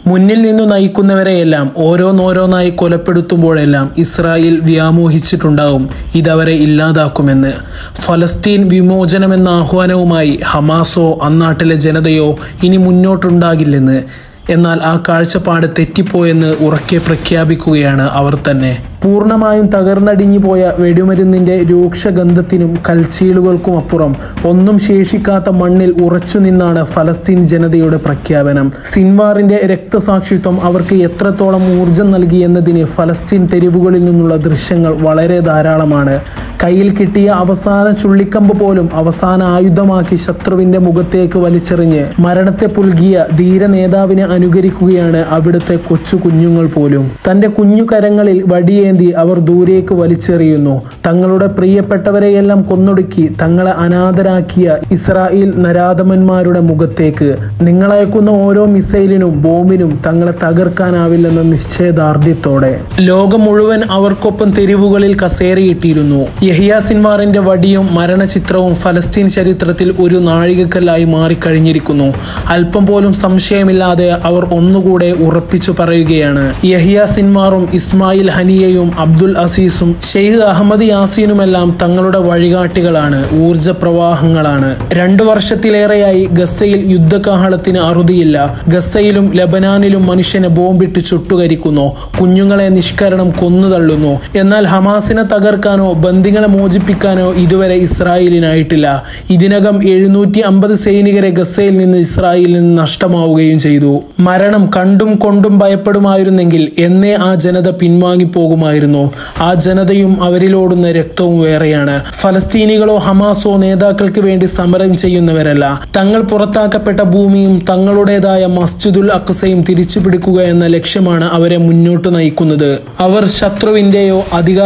മുന്നിൽ നിന്നു നയിക്കുന്നവരെയെല്ലാം ഓരോന്നോരോന്നായി കൊലപ്പെടുത്തുമ്പോഴെല്ലാം ഇസ്രായേൽ വ്യാമോഹിച്ചിട്ടുണ്ടാവും ഇതവരെ ഇല്ലാതാക്കുമെന്ന് ഫലസ്തീൻ വിമോചനമെന്ന ആഹ്വാനവുമായി ഹമാസോ അന്നാട്ടിലെ ജനതയോ ഇനി മുന്നോട്ടുണ്ടാകില്ലെന്ന് എന്നാൽ ആ കാഴ്ചപ്പാട് തെറ്റിപ്പോയെന്ന് ഉറക്കെ പ്രഖ്യാപിക്കുകയാണ് അവർ തന്നെ പൂർണ്ണമായും തകർന്നടിഞ്ഞു പോയ വെടിമരുന്നിന്റെ രൂക്ഷഗന്ധത്തിനും കൽച്ചീളുകൾക്കും അപ്പുറം ഒന്നും ശേഷിക്കാത്ത മണ്ണിൽ ഉറച്ചു നിന്നാണ് ഫലസ്തീൻ ജനതയുടെ പ്രഖ്യാപനം സിൻവാറിന്റെ രക്തസാക്ഷിത്വം അവർക്ക് എത്രത്തോളം ഊർജം നൽകി എന്നതിന് ഫലസ്തീൻ തെരുവുകളിൽ നിന്നുള്ള ദൃശ്യങ്ങൾ വളരെ ധാരാളമാണ് കയ്യിൽ കിട്ടിയ അവസാന ചുള്ളിക്കമ്പ് പോലും അവസാന ആയുധമാക്കി ശത്രുവിന്റെ മുഖത്തേക്ക് വലിച്ചെറിഞ്ഞ് മരണത്തെ പുൽകിയ ധീര നേതാവിനെ അനുകരിക്കുകയാണ് അവിടുത്തെ കൊച്ചു കുഞ്ഞുങ്ങൾ പോലും തന്റെ കുഞ്ഞു കരങ്ങളിൽ വടിയേന്തി അവർ ദൂരേക്ക് വലിച്ചെറിയുന്നു തങ്ങളുടെ പ്രിയപ്പെട്ടവരെയെല്ലാം കൊന്നൊടുക്കി തങ്ങളെ അനാഥരാക്കിയ ഇസ്രായേൽ നരാധമന്മാരുടെ മുഖത്തേക്ക് നിങ്ങളയക്കുന്ന ഓരോ മിസൈലിനും ബോംബിനും തങ്ങളെ തകർക്കാനാവില്ലെന്ന നിശ്ചയദാർഢ്യത്തോടെ ലോകം മുഴുവൻ അവർക്കൊപ്പം തെരുവുകളിൽ കസേരയിട്ടിരുന്നു യഹിയ സിൻവാറിന്റെ വടിയും മരണചിത്രവും ഫലസ്തീൻ ചരിത്രത്തിൽ ഒരു നാഴികക്കല്ലായി മാറിക്കഴിഞ്ഞിരിക്കുന്നു അല്പം പോലും സംശയമില്ലാതെ അവർ ഒന്നുകൂടെ ഉറപ്പിച്ചു പറയുകയാണ് യഹിയ സിൻവാറും ഇസ്മായിൽ ഹനിയയും അബ്ദുൽ അസീസും ഷെയ്ഖ് അഹമ്മദ് യാസീനുമെല്ലാം തങ്ങളുടെ വഴികാട്ടികളാണ് ഊർജ പ്രവാഹങ്ങളാണ് രണ്ടു വർഷത്തിലേറെയായി ഗസയിൽ യുദ്ധകാഹളത്തിന് അറുതിയില്ല ഗസയിലും ലബനാനിലും മനുഷ്യനെ ബോംബിട്ട് ചുട്ടുകരിക്കുന്നു കുഞ്ഞുങ്ങളെ നിഷ്കരണം കൊന്നുതള്ളുന്നു എന്നാൽ ഹമാസിനെ തകർക്കാനോ ബന്ദികളെ മോചിപ്പിക്കാനോ ഇതുവരെ ഇസ്രായേലിനായിട്ടില്ല ഇതിനകം എഴുന്നൂറ്റി അമ്പത് സൈനികരെ ഗസയിൽ നിന്ന് ഇസ്രായേലിൽ നിന്ന് നഷ്ടമാവുകയും ചെയ്തു മരണം കണ്ടും കൊണ്ടും ഭയപ്പെടുമായിരുന്നെങ്കിൽ എന്നേ ആ ജനത പിൻവാങ്ങിപ്പോകുമായിരുന്നു ആ ജനതയും അവരിലോടുന്ന രക്തവും വേറെയാണ് ഫലസ്തീനികളോ ഹമാസോ നേതാക്കൾക്ക് വേണ്ടി സമരം ചെയ്യുന്നവരല്ല തങ്ങൾ പുറത്താക്കപ്പെട്ട ഭൂമിയും തങ്ങളുടേതായ മസ്ജിദുൽ അക്സയും തിരിച്ചു പിടിക്കുക എന്ന ലക്ഷ്യമാണ് അവരെ മുന്നോട്ട് നയിക്കുന്നത് അവർ ശത്രുവിന്റെയോ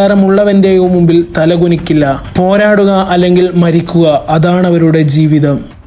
അധികാരമുള്ളവന്റെയോ മുമ്പിൽ തലകുനിക്കില്ല പോരാടുക അല്ലെങ്കിൽ മരിക്കുക അതാണ് അവരുടെ ജീവിതം